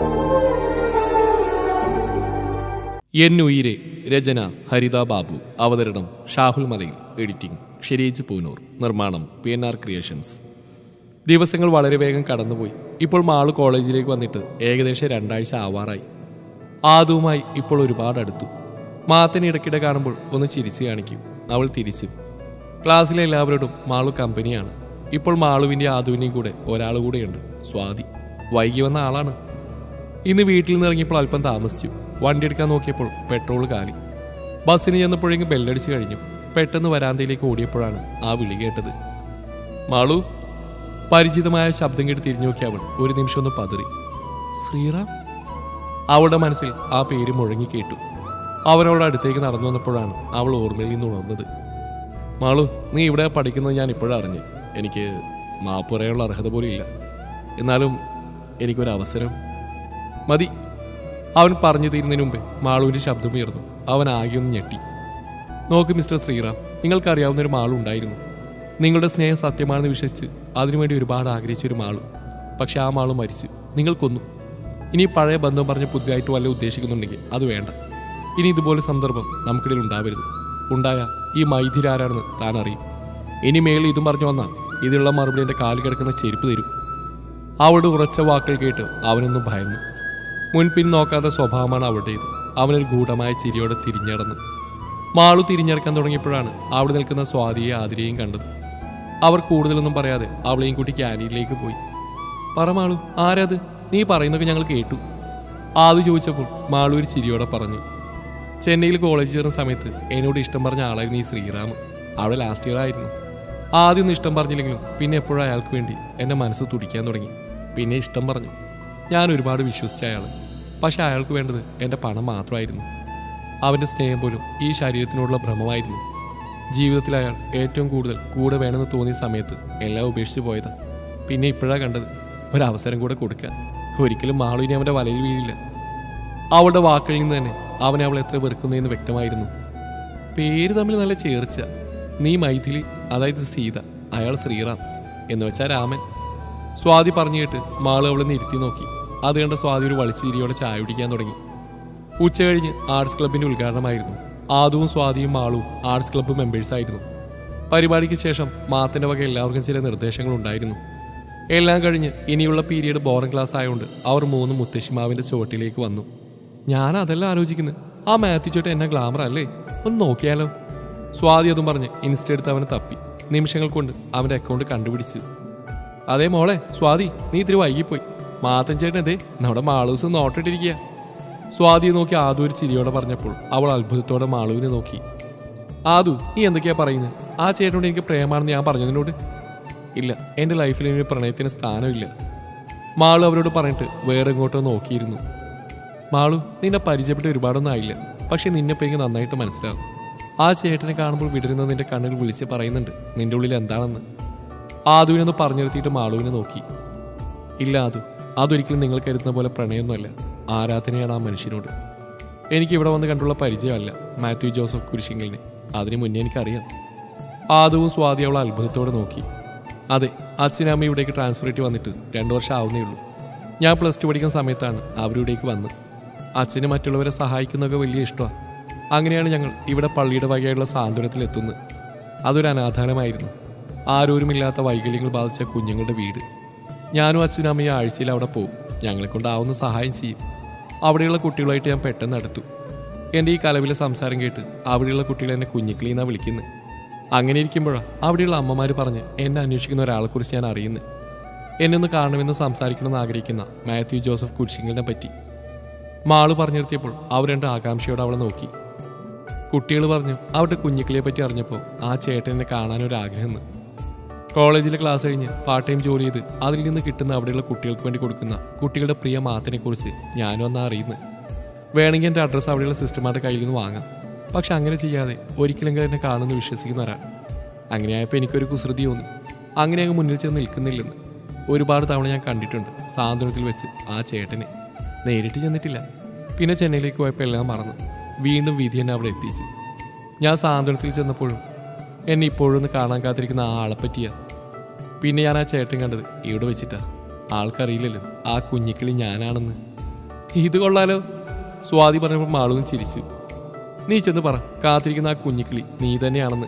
എന്നുയിരെ രചന ഹരിത ബാബു അവതരണം ഷാഹുൽ മലയിൽ എഡിറ്റിംഗ് ഷെരീജ് പൂനൂർ നിർമ്മാണം പി എൻ ആർ ക്രിയേഷൻസ് ദിവസങ്ങൾ വളരെ വേഗം കടന്നുപോയി ഇപ്പോൾ മാള് കോളേജിലേക്ക് വന്നിട്ട് ഏകദേശം രണ്ടാഴ്ച ആവാറായി ആദവുമായി ഇപ്പോൾ ഒരുപാട് അടുത്തു മാത്തനെ ഇടയ്ക്കിടെ കാണുമ്പോൾ ഒന്ന് ചിരിച്ചു കാണിക്കും അവൾ തിരിച്ചു ക്ലാസ്സിലെ എല്ലാവരോടും മാളു കമ്പനിയാണ് ഇപ്പോൾ മാളുവിൻ്റെ ആദുവിൻ്റെയും കൂടെ ഒരാൾ കൂടെയുണ്ട് സ്വാതി വൈകി വന്ന ആളാണ് ഇന്ന് വീട്ടിൽ നിന്ന് ഇറങ്ങിയപ്പോൾ അല്പം താമസിച്ചു വണ്ടി എടുക്കാൻ നോക്കിയപ്പോൾ പെട്രോൾ കാലി ബസ്സിന് ചെന്നപ്പോഴേക്കും ബെല്ലടിച്ച് കഴിഞ്ഞു പെട്ടെന്ന് വരാന്തയിലേക്ക് ഓടിയപ്പോഴാണ് ആ വിളി കേട്ടത് മാളു പരിചിതമായ ശബ്ദം കേട്ട് തിരിഞ്ഞു നോക്കിയ അവൾ ഒരു നിമിഷം ഒന്ന് പതറി ശ്രീറാം അവളുടെ മനസ്സിൽ ആ പേര് മുഴങ്ങി കേട്ടു അവനവളുടെ അടുത്തേക്ക് നടന്നു വന്നപ്പോഴാണ് അവൾ ഓർമ്മയിൽ നിന്ന് ഉണർന്നത് മാളു നീ ഇവിടെ പഠിക്കുന്നത് ഞാൻ ഇപ്പോഴാണ് അറിഞ്ഞു എനിക്ക് മാപ്പ് പറയാനുള്ള അർഹത പോലും ഇല്ല എന്നാലും എനിക്കൊരു അവസരം മതി അവൻ പറഞ്ഞു തീരുന്നതിന് മുമ്പേ മാളുവിന്റെ ശബ്ദം ഉയർന്നു അവൻ ആകെ ഒന്ന് ഞെട്ടി നോക്ക് മിസ്റ്റർ ശ്രീറാം നിങ്ങൾക്കറിയാവുന്ന ഒരു മാളു ഉണ്ടായിരുന്നു നിങ്ങളുടെ സ്നേഹം സത്യമാണെന്ന് വിശ്വസിച്ച് അതിനുവേണ്ടി ഒരുപാട് ആഗ്രഹിച്ച ഒരു മാളു പക്ഷെ ആ മാളു മരിച്ചു നിങ്ങൾ കൊന്നു ഇനി പഴയ ബന്ധം പറഞ്ഞ് പുതിയതായിട്ട് വല്ല ഉദ്ദേശിക്കുന്നുണ്ടെങ്കിൽ അത് വേണ്ട ഇനി ഇതുപോലെ സന്ദർഭം നമുക്കിടയിൽ ഉണ്ടാവരുത് ഉണ്ടായ ഈ മൈഥിരാരാണെന്ന് താൻ അറിയും ഇനി മേളിൽ ഇതും പറഞ്ഞു വന്നാൽ ഇതിനുള്ള മറുപടി എൻ്റെ കാല് കിടക്കുന്ന ചെരുപ്പ് തരും അവളുടെ ഉറച്ച വാക്കുകൾ കേട്ട് അവനൊന്നും ഭയന്നു മുൻപിൻ നോക്കാത്ത സ്വഭാവമാണ് അവളുടേത് അവനൊരു ഗൂഢമായ ചിരിയോടെ തിരിഞ്ഞടന്നു മാളു തിരിഞ്ഞടക്കാൻ തുടങ്ങിയപ്പോഴാണ് അവിടെ നിൽക്കുന്ന സ്വാതിയെ ആതിരയും കണ്ടത് അവർ കൂടുതലൊന്നും പറയാതെ അവളെയും കൂട്ടി ക്യാൻറ്റീനിലേക്ക് പോയി പറ മാളു ആരാത് നീ പറയുന്നൊക്കെ ഞങ്ങൾ കേട്ടു ആദ്യ ചോദിച്ചപ്പോൾ മാളു ഒരു ചിരിയോടെ പറഞ്ഞു ചെന്നൈയിൽ കോളേജ് ചേർന്ന സമയത്ത് എന്നോട് ഇഷ്ടം പറഞ്ഞ ആളായിരുന്നു ഈ ശ്രീറാം അവിടെ ലാസ്റ്റ് ഇയർ ആയിരുന്നു ആദ്യം ഒന്നും ഇഷ്ടം പറഞ്ഞില്ലെങ്കിലും പിന്നെ എപ്പോഴും അയാൾക്ക് വേണ്ടി എൻ്റെ മനസ്സ് തുടിക്കാൻ തുടങ്ങി പിന്നെ ഇഷ്ടം പറഞ്ഞു ഞാൻ ഒരുപാട് വിശ്വസിച്ച അയാൾ പക്ഷെ അയാൾക്ക് വേണ്ടത് എൻ്റെ പണം മാത്രമായിരുന്നു അവൻ്റെ സ്നേഹം പോലും ഈ ശരീരത്തിനോടുള്ള ഭ്രമമായിരുന്നു ജീവിതത്തിൽ അയാൾ ഏറ്റവും കൂടുതൽ കൂടെ വേണമെന്ന് തോന്നിയ സമയത്ത് എല്ലാം ഉപേക്ഷിച്ച് പോയതാ പിന്നെ ഇപ്പോഴാണ് കണ്ടത് ഒരവസരം കൂടെ കൊടുക്കാൻ ഒരിക്കലും മാളുവിനെ അവൻ്റെ വലയിൽ വീഴില്ല അവളുടെ വാക്കുകളിൽ നിന്ന് തന്നെ അവൻ അവളെ എത്ര വെറുക്കുന്നതെന്ന് വ്യക്തമായിരുന്നു പേര് തമ്മിൽ നല്ല ചേർച്ച നീ മൈഥിലി അതായത് സീത അയാൾ ശ്രീറാം എന്ന് വെച്ചാൽ രാമൻ സ്വാതി പറഞ്ഞു കേട്ട് മാള് അവളെ നിർത്തി നോക്കി അത് കണ്ട സ്വാതി ഒരു വളിച്ചിരിയോടെ ചായ കുടിക്കാൻ തുടങ്ങി ഉച്ച കഴിഞ്ഞ് ആർട്സ് ക്ലബിന്റെ ഉദ്ഘാടനമായിരുന്നു ആദവും സ്വാതിയും മാളും ആർട്സ് ക്ലബ്ബ് മെമ്പേഴ്സ് ആയിരുന്നു പരിപാടിക്ക് ശേഷം മാത്തിന്റെ വക എല്ലാവർക്കും ചില നിർദ്ദേശങ്ങൾ ഉണ്ടായിരുന്നു എല്ലാം കഴിഞ്ഞ് ഇനിയുള്ള പീരീഡ് ബോറിംഗ് ക്ലാസ് ആയതുകൊണ്ട് അവർ മൂന്ന് മുത്തശ്ശിമാവിന്റെ ചുവട്ടിലേക്ക് വന്നു ഞാൻ അതല്ല ആലോചിക്കുന്നത് ആ മാത്യു ചേട്ടൻ എന്നെ ഗ്ലാമർ അല്ലേ ഒന്ന് നോക്കിയാലോ സ്വാതി അതും പറഞ്ഞ് ഇൻസ്റ്റ എടുത്ത് അവനെ തപ്പി നിമിഷങ്ങൾ കൊണ്ട് അവന്റെ അക്കൗണ്ട് കണ്ടുപിടിച്ചു അതേ മോളെ സ്വാതി നീ ഇത്തിരി വൈകിപ്പോയി മാത്തൻ ചേട്ടൻ അതേ നമ്മുടെ മാളൂസ് നോട്ടിട്ടിരിക്കുക സ്വാതിയെ നോക്കി ആദു ഒരു ചിരിയോടെ പറഞ്ഞപ്പോൾ അവൾ അത്ഭുതത്തോടെ മാളുവിനെ നോക്കി ആദു നീ എന്തൊക്കെയാ പറയുന്നത് ആ ചേട്ടനോട് എനിക്ക് പ്രേമാണെന്ന് ഞാൻ പറഞ്ഞതിനോട് ഇല്ല എൻ്റെ ലൈഫിൽ ഇനി പ്രണയത്തിന് സ്ഥാനമില്ല മാളു അവരോട് പറഞ്ഞിട്ട് വേറെ എങ്ങോട്ടോ നോക്കിയിരുന്നു മാളു നിന്നെ പരിചയപ്പെട്ട് ഒരുപാടൊന്നും ആയില്ല പക്ഷെ നിന്നെപ്പോ എനിക്ക് നന്നായിട്ട് മനസ്സിലാവും ആ ചേട്ടനെ കാണുമ്പോൾ വിടരുന്ന നിന്റെ കണ്ണിൽ വിളിച്ച് പറയുന്നുണ്ട് നിന്റെ ഉള്ളിൽ എന്താണെന്ന് ആദുവിനൊന്ന് പറഞ്ഞിരുത്തിയിട്ട് മാളുവിനെ നോക്കി ഇല്ല ആദു അതൊരിക്കലും നിങ്ങൾ കരുതുന്ന പോലെ പ്രണയമൊന്നുമല്ല ആരാധനയാണ് ആ മനുഷ്യനോട് എനിക്ക് ഇവിടെ വന്ന് കണ്ടുള്ള പരിചയമല്ല മാത്യു ജോസഫ് കുരിശിങ്കലിനെ അതിനു മുന്നേ എനിക്കറിയാം ആദവും സ്വാതി അവളെ അത്ഭുതത്തോടെ നോക്കി അതെ അച്ഛനമ്മ ഇവിടേക്ക് ട്രാൻസ്ഫർ ആയിട്ട് വന്നിട്ട് രണ്ടു വർഷം ആവുന്നേ ഉള്ളൂ ഞാൻ പ്ലസ് ടു പഠിക്കുന്ന സമയത്താണ് അവരിവിടേക്ക് വന്നത് അച്ഛന് മറ്റുള്ളവരെ സഹായിക്കുന്നതൊക്കെ വലിയ ഇഷ്ടമാണ് അങ്ങനെയാണ് ഞങ്ങൾ ഇവിടെ പള്ളിയുടെ വകയായുള്ള സാന്ത്വനത്തിൽ എത്തുന്നത് അതൊരു അനാഥാനമായിരുന്നു ആരോരുമില്ലാത്ത വൈകല്യങ്ങൾ ബാധിച്ച കുഞ്ഞുങ്ങളുടെ വീട് ഞാനും അച്ഛനും അമ്മയും ആഴ്ചയിൽ അവിടെ പോകും ഞങ്ങളെ കൊണ്ടാവുന്ന സഹായം ചെയ്യും അവിടെയുള്ള കുട്ടികളുമായിട്ട് ഞാൻ പെട്ടെന്ന് അടുത്തു എൻ്റെ ഈ കലവിലെ സംസാരം കേട്ട് അവിടെയുള്ള കുട്ടികൾ എന്നെ കുഞ്ഞിക്കിളി എന്നാണ് വിളിക്കുന്നത് അങ്ങനെ ഇരിക്കുമ്പോഴാണ് അവിടെയുള്ള അമ്മമാർ പറഞ്ഞ് എന്നെ അന്വേഷിക്കുന്ന ഒരാളെക്കുറിച്ച് ഞാൻ അറിയുന്നത് എന്നെ ഒന്ന് കാണണമെന്ന് സംസാരിക്കണമെന്ന് ആഗ്രഹിക്കുന്ന മാത്യു ജോസഫ് കുരിശിങ്കലിനെ പറ്റി മാള് പറഞ്ഞിരുത്തിയപ്പോൾ അവർ രണ്ട് ആകാംക്ഷയോടെ അവളെ നോക്കി കുട്ടികൾ പറഞ്ഞു അവരുടെ കുഞ്ഞിക്കിളിയെ പറ്റി അറിഞ്ഞപ്പോൾ ആ ചേട്ടനെ കാണാനൊരു ആഗ്രഹം കോളേജിലെ ക്ലാസ് കഴിഞ്ഞ് പാർട്ട് ടൈം ജോലി ചെയ്ത് അതിൽ നിന്ന് കിട്ടുന്ന അവിടെയുള്ള കുട്ടികൾക്ക് വേണ്ടി കൊടുക്കുന്ന കുട്ടികളുടെ പ്രിയ മാത്തിനെ കുറിച്ച് ഞാനും എന്നാ അറിയുന്നത് വേണമെങ്കിൽ എൻ്റെ അഡ്രസ്സ് അവിടെയുള്ള സിസ്റ്റർമാരുടെ കയ്യിൽ നിന്ന് വാങ്ങാം പക്ഷെ അങ്ങനെ ചെയ്യാതെ ഒരിക്കലെങ്കിലും എന്നെ കാണുമെന്ന് വിശ്വസിക്കുന്ന ഒരാൾ അങ്ങനെയായപ്പോൾ എനിക്കൊരു കുസൃതി തോന്നി അങ്ങനെ അങ്ങ് മുന്നിൽ ചെന്ന് നിൽക്കുന്നില്ലെന്ന് ഒരുപാട് തവണ ഞാൻ കണ്ടിട്ടുണ്ട് സാന്ത്വനത്തിൽ വെച്ച് ആ ചേട്ടനെ നേരിട്ട് ചെന്നിട്ടില്ല പിന്നെ ചെന്നൈയിലേക്ക് പോയപ്പോൾ എല്ലാം മറന്നു വീണ്ടും വിധി എന്നെ അവിടെ എത്തിച്ച് ഞാൻ സാന്ത്വനത്തിൽ ചെന്നപ്പോഴും എന്നെ ഇപ്പോഴും ഒന്ന് കാണാൻ കാത്തിരിക്കുന്ന ആ ആളെ പറ്റിയാ പിന്നെ ഞാൻ ആ ചേട്ടൻ കണ്ടത് ഇവിടെ വെച്ചിട്ടാ ആൾക്കറിയില്ലല്ലോ ആ കുഞ്ഞിക്കിളി ഞാനാണെന്ന് ഇത് കൊള്ളാലോ സ്വാതി പറഞ്ഞപ്പോൾ മാളൂന്ന് ചിരിച്ചു നീ ചെന്ന് പറ കാത്തിരിക്കുന്ന ആ കുഞ്ഞിക്കിളി നീ തന്നെയാണെന്ന്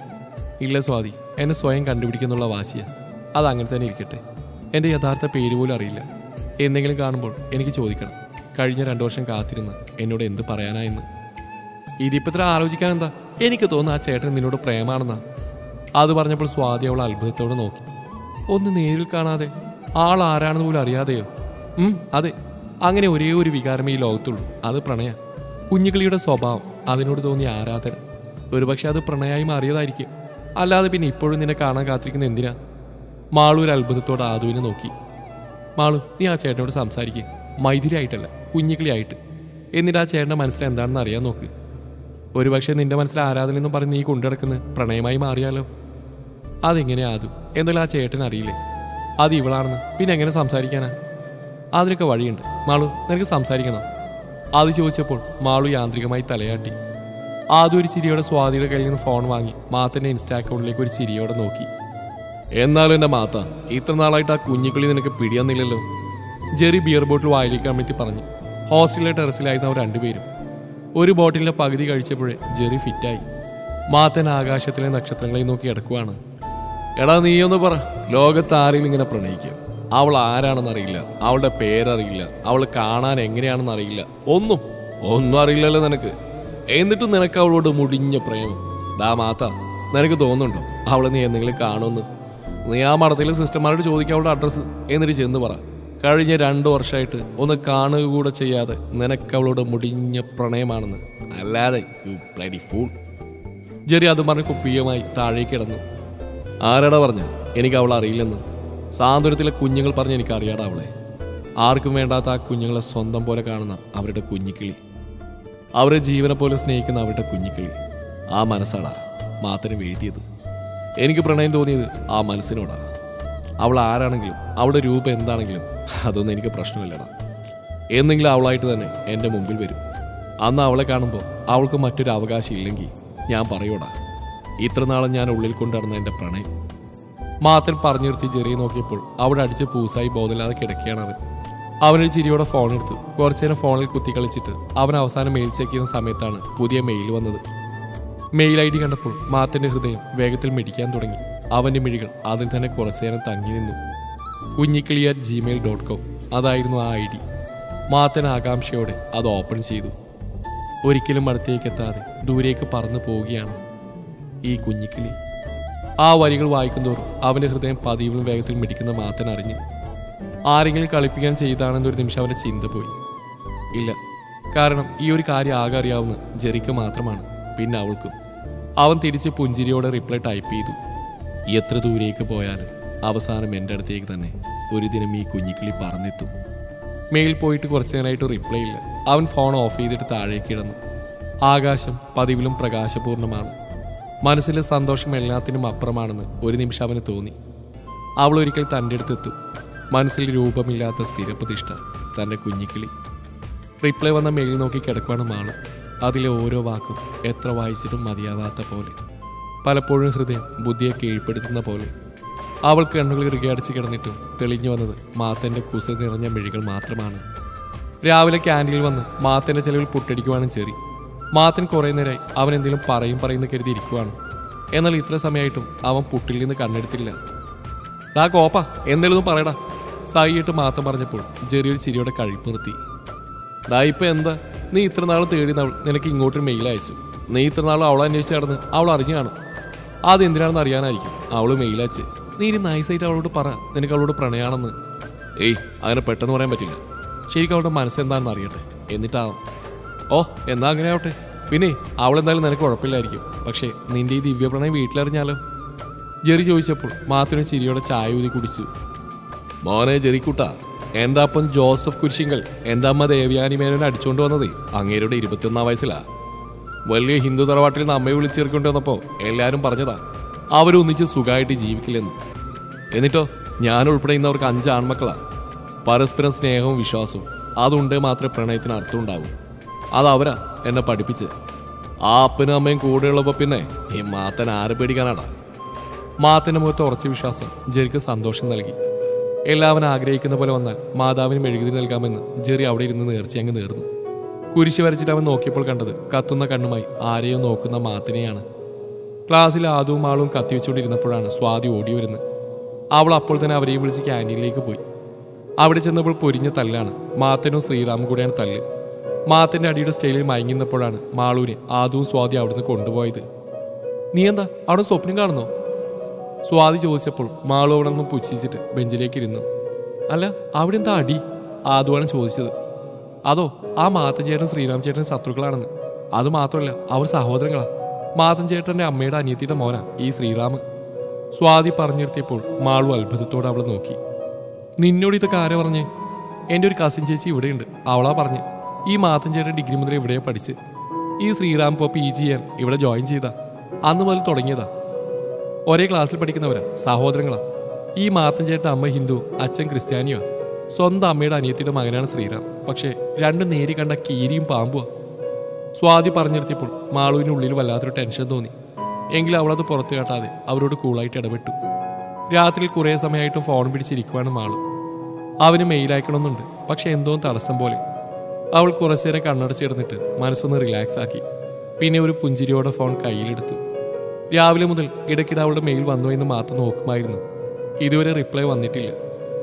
ഇല്ല സ്വാതി എന്നെ സ്വയം കണ്ടുപിടിക്കുന്നുള്ള വാശിയ അത് അങ്ങനെ തന്നെ ഇരിക്കട്ടെ എൻ്റെ യഥാർത്ഥ പേര് പോലും അറിയില്ല എന്തെങ്കിലും കാണുമ്പോൾ എനിക്ക് ചോദിക്കണം കഴിഞ്ഞ രണ്ടു വർഷം കാത്തിരുന്ന് എന്നോട് എന്ത് പറയാനായെന്ന് ഇതിപ്പോ ഇത്ര ആലോചിക്കാൻ എന്താ എനിക്ക് തോന്നുന്നു ആ ചേട്ടൻ നിന്നോട് പ്രേമാണെന്നാ അത് പറഞ്ഞപ്പോൾ സ്വാതി അവൾ അത്ഭുതത്തോടെ നോക്കി ഒന്ന് നേരിൽ കാണാതെ ആൾ ആരാണെന്ന് പോലും അറിയാതെയോ ഉം അതെ അങ്ങനെ ഒരേ ഒരു വികാരമേ ഈ ലോകത്തുള്ളൂ അത് പ്രണയ കുഞ്ഞുകിളിയുടെ സ്വഭാവം അതിനോട് തോന്നിയ ആരാധന ഒരുപക്ഷെ അത് പ്രണയമായി മാറിയതായിരിക്കും അല്ലാതെ പിന്നെ ഇപ്പോഴും നിന്നെ കാണാൻ കാത്തിരിക്കുന്ന എന്തിനാ മാളു ഒരു അത്ഭുതത്തോടെ ആദുവിനെ നോക്കി മാളു നീ ആ ചേട്ടനോട് സംസാരിക്കുക മൈഥിലിയായിട്ടല്ല കുഞ്ഞിക്കിളിയായിട്ട് എന്നിട്ട് ആ ചേട്ടൻ്റെ മനസ്സിൽ എന്താണെന്ന് അറിയാൻ നോക്ക് ഒരുപക്ഷെ നിന്റെ മനസ്സിൽ ആരാധന എന്നും പറഞ്ഞ് നീ കൊണ്ടുനടക്കുന്നത് പ്രണയമായി മാറിയാലോ അതെങ്ങനെയാ ആദു എന്തായാലും ആ ചേട്ടൻ അറിയില്ലേ അത് ഇവളാണെന്ന് പിന്നെ എങ്ങനെ സംസാരിക്കാനാ അതിനൊക്കെ വഴിയുണ്ട് മാളു നിനക്ക് സംസാരിക്കണം അത് ചോദിച്ചപ്പോൾ മാളു യാന്ത്രികമായി തലയാട്ടി ആദ്യം ഒരു ചിരിയോടെ സ്വാതിയുടെ കയ്യിൽ നിന്ന് ഫോൺ വാങ്ങി മാത്തന്റെ ഇൻസ്റ്റാ അക്കൗണ്ടിലേക്ക് ഒരു ചിരിയോടെ നോക്കി എന്നാലും എന്റെ മാത്ത ഇത്ര നാളായിട്ട് ആ കുഞ്ഞിക്കുള്ളി നിനക്ക് പിടിയൊന്നില്ലല്ലോ ജെറി ബിയർ ബോട്ടിൽ വായിലേക്ക് അമർത്തി പറഞ്ഞു ഹോസ്റ്റലിലെ ടെറസിലായിരുന്നു അവർ രണ്ടുപേരും ഒരു ബോട്ടിലിന്റെ പകുതി കഴിച്ചപ്പോഴേ ജെറി ഫിറ്റായി മാത്തൻ ആകാശത്തിലെ നക്ഷത്രങ്ങളെ നോക്കി കിടക്കുവാണ് എടാ നീയൊന്ന് പറ ലോകത്ത് ആരെങ്കിലും ഇങ്ങനെ പ്രണയിക്കും അവൾ ആരാണെന്നറിയില്ല അവളുടെ പേരറിയില്ല അവൾ കാണാൻ എങ്ങനെയാണെന്ന് അറിയില്ല ഒന്നും ഒന്നും അറിയില്ലല്ലോ നിനക്ക് എന്നിട്ടും നിനക്ക് അവളോട് മുടിഞ്ഞ പ്രേമം ദാ മാത്ത നിനക്ക് തോന്നുന്നുണ്ടോ അവളെ നീ എന്തെങ്കിലും കാണുമെന്ന് നീ ആ മഠത്തിലെ സിസ്റ്റർമാരോട് ചോദിക്കുക അവളുടെ അഡ്രസ്സ് എന്നിട്ട് ചെന്ന് പറ കഴിഞ്ഞ രണ്ടു വർഷമായിട്ട് ഒന്ന് കാണുക കൂടെ ചെയ്യാതെ നിനക്ക് അവളോട് മുടിഞ്ഞ പ്രണയമാണെന്ന് അല്ലാതെ യു ബ്ലഡി ഫൂൾ ജെറി അതും പറഞ്ഞ് കുപ്പിയുമായി താഴേക്ക് കിടന്നു ആരാടാ പറഞ്ഞ എനിക്ക് അവളെ അറിയില്ലെന്ന് സാന്ത്വനത്തിലെ കുഞ്ഞുങ്ങൾ പറഞ്ഞ് എനിക്ക് അറിയാടാ അവളെ ആർക്കും വേണ്ടാത്ത ആ കുഞ്ഞുങ്ങളെ സ്വന്തം പോലെ കാണുന്ന അവരുടെ കുഞ്ഞിക്കിളി അവരെ ജീവനെ പോലെ സ്നേഹിക്കുന്ന അവരുടെ കുഞ്ഞിക്കിളി ആ മനസ്സാടാ മാത്രം വീഴ്ത്തിയത് എനിക്ക് പ്രണയം തോന്നിയത് ആ മനസ്സിനോടാ അവൾ ആരാണെങ്കിലും അവളുടെ രൂപം എന്താണെങ്കിലും അതൊന്നും എനിക്ക് പ്രശ്നമില്ലടാ എന്നെങ്കിലും അവളായിട്ട് തന്നെ എൻ്റെ മുമ്പിൽ വരും അന്ന് അവളെ കാണുമ്പോൾ അവൾക്ക് മറ്റൊരു അവകാശം ഇല്ലെങ്കിൽ ഞാൻ പറയൂടാ ഇത്ര നാളും ഞാൻ ഉള്ളിൽ കൊണ്ടുനടന്ന എൻ്റെ പ്രണയം മാത്രം പറഞ്ഞു നിർത്തി ചെറിയ നോക്കിയപ്പോൾ അവിടെ അടിച്ച് പൂസായി ബോധമില്ലാതെ കിടക്കുകയാണ് അവൻ അവനൊരു ചിരിയോടെ ഫോൺ എടുത്തു കുറച്ചു നേരം ഫോണിൽ കുത്തി കളിച്ചിട്ട് അവൻ അവസാനം മെയിൽ ചെക്ക് ചെയ്യുന്ന സമയത്താണ് പുതിയ മെയിൽ വന്നത് മെയിൽ ഐ ഡി കണ്ടപ്പോൾ മാത്തന്റെ ഹൃദയം വേഗത്തിൽ മിടിക്കാൻ തുടങ്ങി അവന്റെ മിഴികൾ അതിൽ തന്നെ കുറച്ചു നേരം തങ്ങി നിന്നു Kunjikili at gmail dot com അതായിരുന്നു ആ ഐ ഡി മാത്തൻ ആകാംക്ഷയോടെ അത് ഓപ്പൺ ചെയ്തു ഒരിക്കലും അടുത്തേക്ക് എത്താതെ ദൂരേക്ക് പറന്നു പോവുകയാണ് ഈ കുഞ്ഞിക്കിളി ആ വരികൾ വായിക്കുന്തോറും അവന്റെ ഹൃദയം പതിവിലും വേഗത്തിൽ മിടിക്കുന്ന മാത്തൻ അറിഞ്ഞു ആരെങ്കിലും കളിപ്പിക്കാൻ ചെയ്താണെന്നൊരു നിമിഷം അവന്റെ ചിന്ത പോയി ഇല്ല കാരണം ഈ ഒരു കാര്യം ആകെ അറിയാവുന്ന ജെറിക്ക് മാത്രമാണ് പിന്നെ അവൾക്കും അവൻ തിരിച്ച് പുഞ്ചിരിയോടെ റിപ്ലൈ ടൈപ്പ് ചെയ്തു എത്ര ദൂരേക്ക് പോയാലും അവസാനം എൻ്റെ അടുത്തേക്ക് തന്നെ ഒരു ദിനം ഈ കുഞ്ഞിക്കിളി പറന്നെത്തും മെയിൽ പോയിട്ട് കുറച്ചു നേരമായിട്ട് റിപ്ലൈ ഇല്ല അവൻ ഫോൺ ഓഫ് ചെയ്തിട്ട് താഴേക്ക് കിടന്നു ആകാശം പതിവിലും പ്രകാശപൂർണ്ണമാണ് മനസ്സിലെ സന്തോഷം എല്ലാത്തിനും അപ്പുറമാണെന്ന് ഒരു നിമിഷം അവന് തോന്നി അവൾ ഒരിക്കൽ തൻ്റെ അടുത്തെത്തും മനസ്സിൽ രൂപമില്ലാത്ത സ്ഥിരപ്രതിഷ്ഠ തൻ്റെ കുഞ്ഞിക്കിളി റിപ്ലൈ വന്ന മെയിൽ നോക്കി കിടക്കുവാണ് മാളും അതിലെ ഓരോ വാക്കും എത്ര വായിച്ചിട്ടും മതിയാവാത്ത പോലെ പലപ്പോഴും ഹൃദയം ബുദ്ധിയെ കീഴ്പ്പെടുത്തുന്ന പോലെ അവൾ കണ്ണുകൾ ഇറുകിയടച്ച് കിടന്നിട്ടും തെളിഞ്ഞു വന്നത് മാത്തൻ്റെ കുസ നിറഞ്ഞ മിഴികൾ മാത്രമാണ് രാവിലെ ക്യാൻറ്റീനിൽ വന്ന് മാത്തൻ്റെ ചെലവിൽ പുട്ടടിക്കുവാനും ചെറി മാത്തൻ കുറേ നേരമായി അവൻ എന്തെങ്കിലും പറയും പറയുന്ന കരുതി ഇരിക്കുവാണ് എന്നാൽ ഇത്ര സമയമായിട്ടും അവൻ പുട്ടിൽ നിന്ന് കണ്ണെടുത്തില്ല ഡാ കോപ്പ എന്തെങ്കിലും പറയടാ സായിയിട്ട് മാത്രം പറഞ്ഞപ്പോൾ ചെറിയൊരു ചിരിയോടെ കഴിപ്പ് നിർത്തി ഡാ ഇപ്പൊ എന്താ നീ ഇത്ര നാൾ തേടി അവൾ നിനക്ക് ഇങ്ങോട്ട് മെയിൽ അയച്ചു നീ ഇത്ര നാൾ അവളെ അന്വേഷിച്ച് നടന്ന് അവൾ അറിഞ്ഞു കാണും അത് എന്തിനാണെന്ന് അറിയാനായിരിക്കും അവള് മെയിൽ അയച്ച് നീ ഇനി നൈസായിട്ട് അവളോട് പറ നിനക്ക് അവളോട് പ്രണയാണെന്ന് ഏയ് അങ്ങനെ പെട്ടെന്ന് പറയാൻ പറ്റില്ല ശരിക്കും അവളുടെ മനസ്സെന്താണെന്ന് അറിയട്ടെ എന്നിട്ടാവും ഓ എന്നാ അങ്ങനെ ആവട്ടെ പിന്നെ അവളെന്തായാലും നിനക്ക് കുഴപ്പമില്ലായിരിക്കും പക്ഷേ നിന്റെ ഈ ദിവ്യപ്രണയം വീട്ടിലറിഞ്ഞാലോ ജെറി ചോദിച്ചപ്പോൾ മാത്തിന് ചിരിയോടെ ചായ ഊതി കുടിച്ചു മോനെ ജെറിക്കുട്ട എൻ്റെ അപ്പം ജോസഫ് കുരിശിങ്കൽ എൻ്റെ അമ്മ ദേവയാനി മേനോനെ അടിച്ചുകൊണ്ട് വന്നത് അങ്ങേരുടെ ഇരുപത്തിയൊന്നാം വയസ്സിലാ വലിയ ഹിന്ദു തറവാട്ടിൽ നിന്ന് അമ്മയെ വിളിച്ചേർക്കൊണ്ട് വന്നപ്പോൾ എല്ലാവരും പറഞ്ഞതാ അവരൊന്നിച്ച് സുഖമായിട്ട് ജീവിക്കില്ലെന്ന് എന്നിട്ടോ ഞാൻ ഉൾപ്പെടെ ഇന്നവർക്ക് അഞ്ച് ആൺമക്കളാ പരസ്പരം സ്നേഹവും വിശ്വാസവും അതുണ്ട് മാത്രമേ പ്രണയത്തിന് അർത്ഥം ഉണ്ടാവൂ അത് അവരാ എന്നെ പഠിപ്പിച്ച് ആ അപ്പനും അമ്മയും കൂടെയുള്ളപ്പോൾ പിന്നെ ഈ മാത്തൻ ആരെ പേടിക്കാനാടാ മാത്തന്റെ മുഖത്ത് ഉറച്ച വിശ്വാസം ജെറിക്ക് സന്തോഷം നൽകി എല്ലാവരും ആഗ്രഹിക്കുന്ന പോലെ വന്നാൽ മാതാവിന് മെഴുകുതി നൽകാമെന്ന് ജെറി അവിടെ ഇരുന്ന് നേർച്ച അങ്ങ് നേർന്നു കുരിശ് വരച്ചിട്ട് അവൻ നോക്കിയപ്പോൾ കണ്ടത് കത്തുന്ന കണ്ണുമായി ആരെയോ നോക്കുന്ന മാത്തിനെയാണ് ക്ലാസ്സിൽ ആദവും ആളും കത്തിവെച്ചുകൊണ്ടിരുന്നപ്പോഴാണ് സ്വാതി ഓടി വരുന്നത് അവൾ അപ്പോൾ തന്നെ അവരെയും വിളിച്ച് ക്യാൻറ്റീനിലേക്ക് പോയി അവിടെ ചെന്നപ്പോൾ പൊരിഞ്ഞ തല്ലാണ് മാത്തനും ശ്രീറാമും കൂടെയാണ് തല്ല് മാത്തന്റെ അടിയുടെ സ്റ്റൈലിൽ മയങ്ങുന്നപ്പോഴാണ് മാളൂനെ ആദവും സ്വാതി അവിടുന്ന് കൊണ്ടുപോയത് നീ എന്താ അവിടെ സ്വപ്നം കാണുന്നോ സ്വാതി ചോദിച്ചപ്പോൾ മാളു അവിടെ നിന്ന് പുച്ഛിച്ചിട്ട് ബെഞ്ചിലേക്ക് ഇരുന്നു അല്ല അവിടെ എന്താ അടി ആദുവാണ് ചോദിച്ചത് അതോ ആ മാത്തൻ ചേട്ടൻ ശ്രീറാം ചേട്ടൻ ശത്രുക്കളാണെന്ന് അത് മാത്രമല്ല അവർ സഹോദരങ്ങളാ മാത്തൻ ചേട്ടന്റെ അമ്മയുടെ അനിയത്തിയുടെ മോനാ ഈ ശ്രീറാം സ്വാതി പറഞ്ഞു നിർത്തിയപ്പോൾ മാളു അത്ഭുതത്തോടെ അവളെ നോക്കി നിന്നോട് ഇതൊക്കെ ആരാ പറഞ്ഞേ എൻ്റെ ഒരു കസിൻ ചേച്ചി ഇവിടെയുണ്ട് അവളാ പറഞ്ഞ് ഈ മാത്തൻ ചേട്ടൻ ഡിഗ്രി മുതൽ ഇവിടെയാ പഠിച്ച് ഈ ശ്രീറാം ഇപ്പോൾ പി ജി ചെയ്യാൻ ഇവിടെ ജോയിൻ ചെയ്താ അന്ന് മുതൽ തുടങ്ങിയതാ ഒരേ ക്ലാസ്സിൽ പഠിക്കുന്നവരാ സഹോദരങ്ങളാ ഈ മാത്തൻ ചേട്ടൻ അമ്മ ഹിന്ദു അച്ഛൻ ക്രിസ്ത്യാനിയോ സ്വന്തം അമ്മയുടെ അനിയത്തിയുടെ മകനാണ് ശ്രീറാം പക്ഷേ രണ്ടും നേരി കണ്ട കീരിയും പാമ്പുവാ സ്വാതി പറഞ്ഞിരുത്തിയപ്പോൾ മാളുവിന് ഉള്ളിൽ വല്ലാത്തൊരു ടെൻഷൻ തോന്നി എങ്കിലും അവളത് പുറത്തു കാട്ടാതെ അവരോട് കൂളായിട്ട് ഇടപെട്ടു രാത്രിയിൽ കുറേ സമയമായിട്ട് ഫോൺ പിടിച്ചിരിക്കുവാണ് മാളു അവന് മെയിൽ അയക്കണമെന്നുണ്ട് പക്ഷെ എന്തോ തടസ്സം പോലെ അവൾ കുറച്ചേരം കണ്ണടച്ചിരുന്നിട്ട് മനസ്സൊന്ന് റിലാക്സ് ആക്കി പിന്നെ ഒരു പുഞ്ചിരിയോടെ ഫോൺ കയ്യിലെടുത്തു രാവിലെ മുതൽ ഇടയ്ക്കിടെ അവളുടെ മെയിൽ വന്നോ എന്ന് മാത്രം നോക്കുമായിരുന്നു ഇതുവരെ റിപ്ലൈ വന്നിട്ടില്ല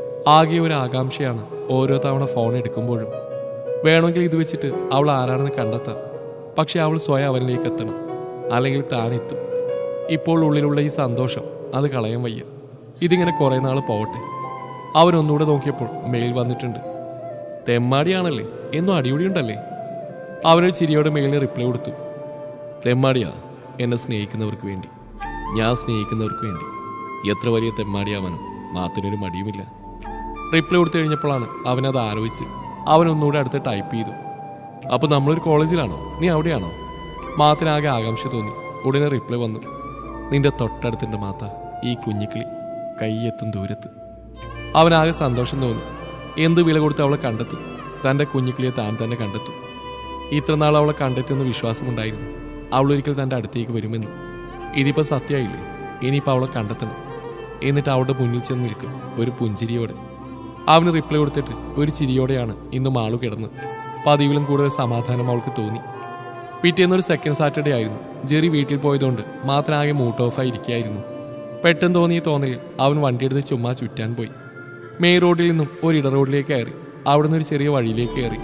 ആകെ ഒരു ആകാംക്ഷയാണ് ഓരോ തവണ ഫോൺ എടുക്കുമ്പോഴും വേണമെങ്കിൽ ഇത് വെച്ചിട്ട് അവൾ ആരാണെന്ന് കണ്ടെത്താം പക്ഷെ അവൾ സ്വയം അവനിലേക്ക് എത്തണം അല്ലെങ്കിൽ താനെത്തും ഇപ്പോൾ ഉള്ളിലുള്ള ഈ സന്തോഷം അത് കളയാൻ വയ്യ ഇതിങ്ങനെ കുറേ നാൾ പോവട്ടെ അവൻ ഒന്നുകൂടെ നോക്കിയപ്പോൾ മെയിൽ വന്നിട്ടുണ്ട് തെമ്മാടിയാണല്ലേ എന്നും അടിപൊളിയുണ്ടല്ലേ അവനൊരു ചിരിയോടെ മെയിലിന് റിപ്ലൈ കൊടുത്തു തെമ്മാടിയാ എന്നെ സ്നേഹിക്കുന്നവർക്ക് വേണ്ടി ഞാൻ സ്നേഹിക്കുന്നവർക്ക് വേണ്ടി എത്ര വലിയ തെമ്മാടിയാവനും മാത്തിനൊരു മടിയുമില്ല റിപ്ലൈ കൊടുത്തു കഴിഞ്ഞപ്പോഴാണ് അവനത് ആലോചിച്ച് അവൻ ഒന്നുകൂടെ അടുത്ത് ടൈപ്പ് ചെയ്തു അപ്പോൾ നമ്മളൊരു കോളേജിലാണോ നീ അവിടെയാണോ മാത്തിനാകെ ആകാംക്ഷ തോന്നി ഉടനെ റിപ്ലൈ വന്നു നിന്റെ തൊട്ടടുത്തുണ്ട് മാത്ത ഈ കുഞ്ഞിക്കിളി കൈയെത്തും ദൂരത്ത് അവനാകെ സന്തോഷം തോന്നി എന്ത് വില കൊടുത്ത് അവളെ കണ്ടെത്തും തൻ്റെ കുഞ്ഞിക്കിളിയെ താൻ തന്നെ കണ്ടെത്തും ഇത്ര നാൾ അവളെ കണ്ടെത്തിയെന്ന് വിശ്വാസമുണ്ടായിരുന്നു അവൾ ഒരിക്കൽ തൻ്റെ അടുത്തേക്ക് വരുമെന്ന് ഇതിപ്പോൾ സത്യമായില്ലേ ഇനിയിപ്പോൾ അവളെ കണ്ടെത്തണം എന്നിട്ട് അവളുടെ മുന്നിൽ ചെന്ന് നിൽക്കും ഒരു പുഞ്ചിരിയോടെ അവന് റിപ്ലൈ കൊടുത്തിട്ട് ഒരു ചിരിയോടെയാണ് ഇന്ന് മാളു കിടന്നത് പതിവിലും കൂടുതൽ സമാധാനം അവൾക്ക് തോന്നി പിറ്റേന്നൊരു സെക്കൻഡ് സാറ്റർഡേ ആയിരുന്നു ജെറി വീട്ടിൽ പോയതുകൊണ്ട് മാത്രമാകെ മൂട്ട് ഓഫായി ഇരിക്കുകയായിരുന്നു പെട്ടെന്ന് തോന്നിയ തോന്നലിൽ അവൻ വണ്ടിയെടുത്ത് ചുമ്മാ ചുറ്റാൻ പോയി മെയിൻ റോഡിൽ നിന്നും ഒരു ഇട റോഡിലേക്ക് കയറി അവിടുന്ന് ഒരു ചെറിയ വഴിയിലേക്ക് കയറി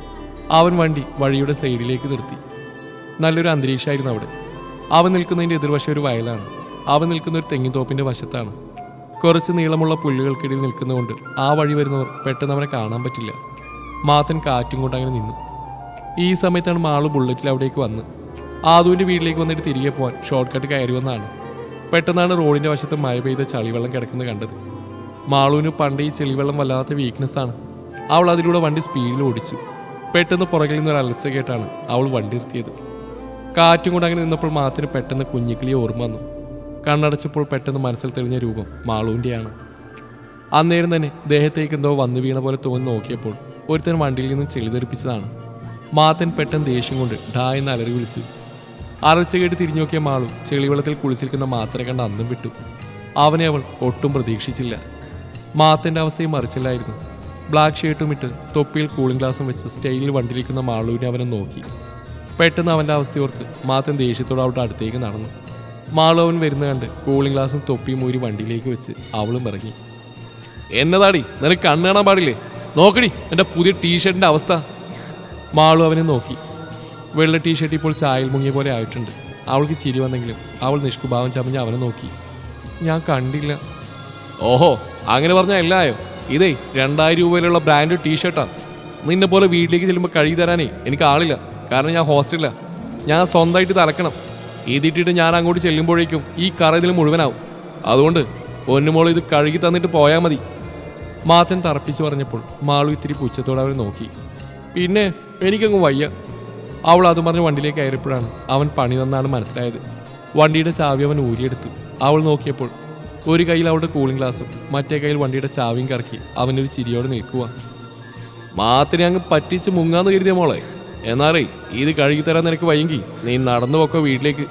അവൻ വണ്ടി വഴിയുടെ സൈഡിലേക്ക് നിർത്തി നല്ലൊരു അന്തരീക്ഷമായിരുന്നു അവിടെ അവൻ നിൽക്കുന്നതിൻ്റെ എതിർവശം ഒരു വയലാണ് അവൻ നിൽക്കുന്ന ഒരു തെങ്ങിൻതോപ്പിൻ്റെ വശത്താണ് കുറച്ച് നീളമുള്ള പുല്ലുകൾക്കിടയിൽ നിൽക്കുന്നതുകൊണ്ട് ആ വഴി വരുന്നവർ പെട്ടെന്ന് അവനെ കാണാൻ പറ്റില്ല മാത്തൻ കാറ്റും കൊണ്ട് അങ്ങനെ നിന്നു ഈ സമയത്താണ് മാള് ബുള്ളറ്റിൽ അവിടേക്ക് വന്ന് ആദുവിൻ്റെ വീട്ടിലേക്ക് വന്നിട്ട് തിരികെ പോകാൻ ഷോർട്ട് കട്ട് കയറി വന്നാണ് പെട്ടെന്നാണ് റോഡിൻ്റെ വശത്ത് മഴ പെയ്ത ചളിവെള്ളം കിടക്കുന്നത് കണ്ടത് മാളുവിന് പണ്ട് ഈ ചെളിവെള്ളം വല്ലാത്ത വീക്ക്നെസ് ആണ് അവൾ അതിലൂടെ വണ്ടി സ്പീഡിൽ ഓടിച്ചു പെട്ടെന്ന് പുറകിൽ നിന്ന് ഒരു അലച്ച കേട്ടാണ് അവൾ വണ്ടി നിർത്തിയത് കാറ്റും കൊണ്ട് അങ്ങനെ നിന്നപ്പോൾ മാത്തിന് പെട്ടെന്ന് കുഞ്ഞിക്കിളിയെ ഓർമ്മ വന്നു കണ്ണടച്ചപ്പോൾ പെട്ടെന്ന് മനസ്സിൽ തെളിഞ്ഞ രൂപം മാളുവിൻ്റെയാണ് അന്നേരം തന്നെ ദേഹത്തേക്ക് എന്തോ വന്നു വീണ പോലെ തോന്നി നോക്കിയപ്പോൾ ഒരുത്തൻ വണ്ടിയിൽ നിന്നും ചെളി തെറിപ്പിച്ചതാണ് മാത്തൻ പെട്ടെന്ന് ദേഷ്യം കൊണ്ട് ഡാ എന്ന് അലറി വിളിച്ചു അറച്ച കേട്ട് തിരിഞ്ഞു നോക്കിയ മാളു ചെളിവെള്ളത്തിൽ കുളിച്ചിരിക്കുന്ന മാത്രയെ കണ്ട് അന്തം വിട്ടു അവനെ അവൾ ഒട്ടും പ്രതീക്ഷിച്ചില്ല മാത്തൻ്റെ അവസ്ഥയും മറിച്ചില്ലായിരുന്നു ബ്ലാക്ക് ഷർട്ടും ഇട്ട് തൊപ്പിയിൽ കൂളിംഗ് ഗ്ലാസും വെച്ച് സ്റ്റൈലിൽ വണ്ടിയിരിക്കുന്ന മാളുവിനെ അവനെ നോക്കി പെട്ടെന്ന് അവൻ്റെ അവസ്ഥയോർത്ത് മാത്തൻ ദേഷ്യത്തോടെ അവളുടെ അടുത്തേക്ക് നടന്നു മാളു അവൻ വരുന്ന കണ്ട് കൂളിംഗ് ഗ്ലാസും തൊപ്പിയും ഊരി വണ്ടിയിലേക്ക് വെച്ച് അവളും ഇറങ്ങി എന്നതാടി നിനക്ക് കണ്ണ് കാണാൻ പാടില്ലേ നോക്കടി എൻ്റെ പുതിയ ടീഷർട്ടിൻ്റെ അവസ്ഥ മാളു അവനെ നോക്കി വെള്ള ടീഷർട്ട് ഇപ്പോൾ ചായയിൽ മുങ്ങിയ പോലെ ആയിട്ടുണ്ട് അവൾക്ക് ചിരി വന്നെങ്കിലും അവൾ നിഷ്കുഭാവം ചമഞ്ഞ് അവനെ നോക്കി ഞാൻ കണ്ടില്ല ഓഹോ അങ്ങനെ പറഞ്ഞാൽ എല്ലായോ ഇതേ രണ്ടായിരം രൂപയിലുള്ള ബ്രാൻഡ് ടീഷർട്ടാ നിന്നെ പോലെ വീട്ടിലേക്ക് ചെല്ലുമ്പോൾ കഴുകി തരാനേ എനിക്ക് ആളില്ല കാരണം ഞാൻ ഹോസ്റ്റലില്ല ഞാൻ സ്വന്തമായിട്ട് തലക്കണം ഇതിട്ടിട്ട് ഞാൻ അങ്ങോട്ട് ചെല്ലുമ്പോഴേക്കും ഈ കറ ഇതിൽ മുഴുവനാവും അതുകൊണ്ട് പൊന്നുമോൾ ഇത് കഴുകി തന്നിട്ട് പോയാൽ മതി മാത്തൻ തറപ്പിച്ച് പറഞ്ഞപ്പോൾ മാളു ഇത്തിരി പുച്ഛത്തോടെ അവരെ നോക്കി പിന്നെ എനിക്കങ്ങ് വയ്യ അവൾ അതും പറഞ്ഞ് വണ്ടിയിലേക്ക് കയറിയപ്പോഴാണ് അവൻ പണി തന്നാണ് മനസ്സിലായത് വണ്ടിയുടെ ചാവി അവൻ ഊരിയെടുത്തു അവൾ നോക്കിയപ്പോൾ ഒരു കയ്യിൽ അവളുടെ കൂളിംഗ് ഗ്ലാസും മറ്റേ കയ്യിൽ വണ്ടിയുടെ ചാവിയും കറക്കി അവനൊരു ചിരിയോടെ നിൽക്കുക മാത്തിനെ അങ്ങ് പറ്റിച്ച് മുങ്ങാന്ന് കരുതിയ മോളെ എന്നാലേ ഇത് കഴുകി തരാൻ നിനക്ക് വയ്യെങ്കിൽ നീ നടന്നു പോക്കോ വീട്ടിലേക്ക്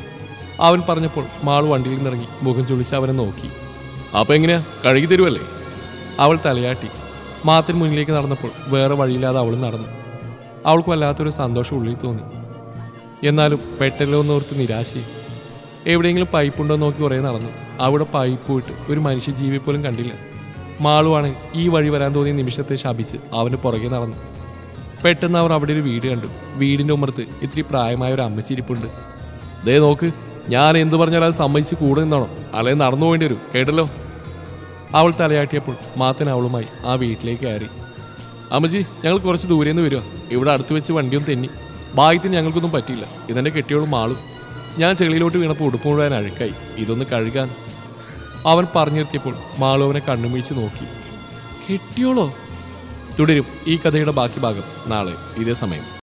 അവൻ പറഞ്ഞപ്പോൾ മാൾ വണ്ടിയിൽ നിന്നിറങ്ങി മുഖം ചുളിച്ച് അവനെ നോക്കി അപ്പൊ എങ്ങനെയാ കഴുകി തരുമല്ലേ അവൾ തലയാട്ടി മാത്തിന് മുന്നിലേക്ക് നടന്നപ്പോൾ വേറെ വഴിയില്ലാതെ അവൾ നടന്നു അവൾക്ക് വല്ലാത്തൊരു സന്തോഷം ഉള്ളിൽ തോന്നി എന്നാലും പെട്ടല്ലോ എന്നോർത്ത് നിരാശയും എവിടെയെങ്കിലും പൈപ്പുണ്ടോ എന്ന് നോക്കി കുറേ നടന്നു അവിടെ പൈപ്പ് പോയിട്ട് ഒരു മനുഷ്യജീവി പോലും കണ്ടില്ല മാളുവാണെങ്കിൽ ഈ വഴി വരാൻ തോന്നിയ നിമിഷത്തെ ശപിച്ച് അവന് പുറകെ നടന്നു പെട്ടെന്ന് അവർ അവിടെ ഒരു വീട് കണ്ടു വീടിൻ്റെ ഉമ്മറത്ത് ഇത്തിരി പ്രായമായ ഒരു അമ്മച്ചി ഇരിപ്പുണ്ട് ദേ നോക്ക് ഞാൻ എന്ത് പറഞ്ഞാലും അത് സമ്മതിച്ച് കൂടെ നിന്നോണം അല്ലെങ്കിൽ നടന്നു പോകേണ്ടി വരും കേട്ടല്ലോ അവൾ തലയാട്ടിയപ്പോൾ മാത്തൻ അവളുമായി ആ വീട്ടിലേക്ക് കയറി അമ്മച്ചി ഞങ്ങൾ കുറച്ച് ദൂരെ നിന്ന് വരിക ഇവിടെ അടുത്ത് വെച്ച് വണ്ടിയൊന്നും തെന്നി ഭാഗ്യത്തിന് ഞങ്ങൾക്കൊന്നും പറ്റിയില്ല ഇതെൻ്റെ കെട്ടിയോളും മാളും ഞാൻ ചെളിയിലോട്ട് വീണപ്പോൾ ഉടുപ്പ് മുഴുവൻ അഴുക്കായി ഇതൊന്ന് കഴുകാൻ അവൻ പറഞ്ഞു നിർത്തിയപ്പോൾ മാളു അവനെ കണ്ണുമീഴ്ച്ച് നോക്കി കെട്ടിയോളോ തുടരും ഈ കഥയുടെ ബാക്കി ഭാഗം നാളെ ഇതേ സമയം